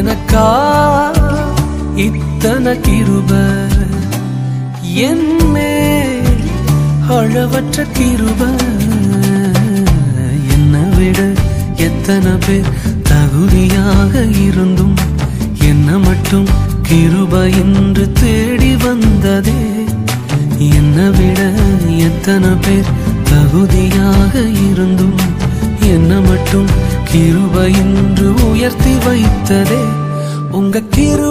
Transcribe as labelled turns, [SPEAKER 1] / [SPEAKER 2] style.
[SPEAKER 1] எனக்கா இத்தனை கிருப என்னே அளவற்ற கிருப என்னை விட எத்தனை பேர் தகுதியாக இருந்தும் என்ன மட்டும் கிருப என்று தேடி வந்ததே என்னை விட எத்தனை பேர் தகுதியாக இருந்தும் என்ன மட்டும் கிருப என்று உயர்த்தி வைத்ததே உங்க கிரு